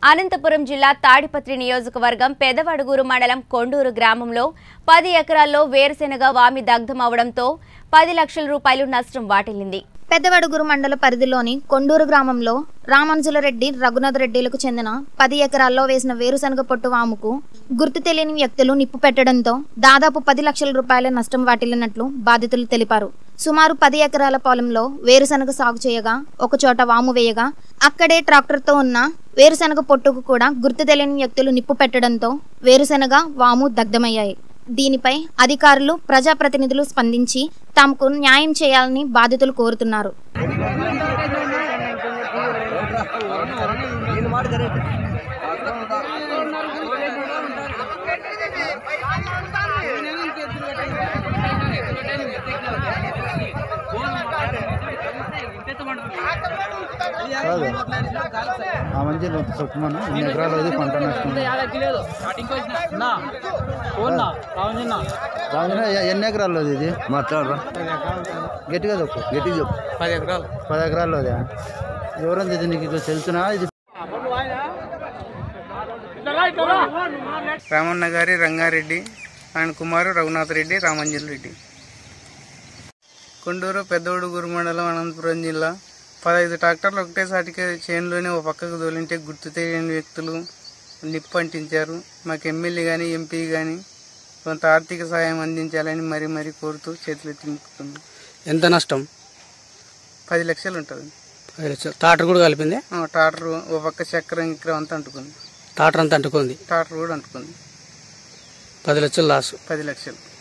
అనంతపురం జిల్లా తాడిపత్రి నియోజకవర్గం పెదవడుగూరు మండలం కొండూరు గ్రామంలో పది ఎకరాల్లో వేరుశెనగ వామి దగ్ధం అవడంతో పది లక్షల రూపాయలు నష్టం వాటిల్లింది పెద్దవడుగురు మండల పరిధిలోని కొండూరు గ్రామంలో రామానుజులరెడ్డి రఘునాథ్ రెడ్డిలకు చెందిన పది ఎకరాల్లో వేసిన వేరుశనగ పొట్టు వాముకు గుర్తు తెలియని వ్యక్తులు నిప్పు పెట్టడంతో దాదాపు పది లక్షల రూపాయల నష్టం వాటిల్లినట్లు బాధితులు తెలిపారు సుమారు పది ఎకరాల పొలంలో వేరుశనగ సాగు చేయగా ఒకచోట వాము వేయగా అక్కడే ట్రాక్టర్తో ఉన్న వేరుశనగ పొట్టుకు కూడా గుర్తు తెలియని వ్యక్తులు నిప్పు పెట్టడంతో వేరుశనగ వాము దగ్ధమయ్యాయి దీనిపై అధికారులు ప్రజాప్రతినిధులు స్పందించి తమకు న్యాయం చేయాలని బాధితులు కోరుతున్నారు కాదు ఆ మంచి చెప్పమను ఎన్ని ఎకరాలు అది పంట నష్టం రాజున ఎన్ని ఎకరాలు అది ఇది మాట్లాడరా గట్టిగా చెప్పు గట్టి చెప్పు పది ఎకరాలు పది ఎకరాలు అదే ఎవరంది ఇది నీకు తెలుసునా ఇది రామన్న గారి రంగారెడ్డి ఆయన కుమారు రఘునాథ్ రెడ్డి రామంజన్ రెడ్డి కొండూరు పెద్దోడుగురు మండలం అనంతపురం జిల్లా పదహైదు ట్రాక్టర్లు ఒకటేసాటికి చేనులోనే ఒక పక్కకు తోలింటే గుర్తు తెలియని వ్యక్తులు నిప్పు అంటించారు మాకు ఎమ్మెల్యే కానీ ఎంపీ కానీ కొంత ఆర్థిక సహాయం అందించాలని మరీ మరీ కోరుతూ చేతులెత్తి మొక్కుతున్నాం ఎంత నష్టం పది లక్షలు ఉంటుంది పది లక్షలు టాటర్ కూడా కలిపింది ఆ, ట్రాక్టర్ ఒక పక్క చక్రం ఇక్కడ అంతా అంటుకుంది టాటర్ అంతా అంటుకుంది ట్రాక్టర్ కూడా అంటుకుంది పది లక్షలు లాస్ పది లక్షలు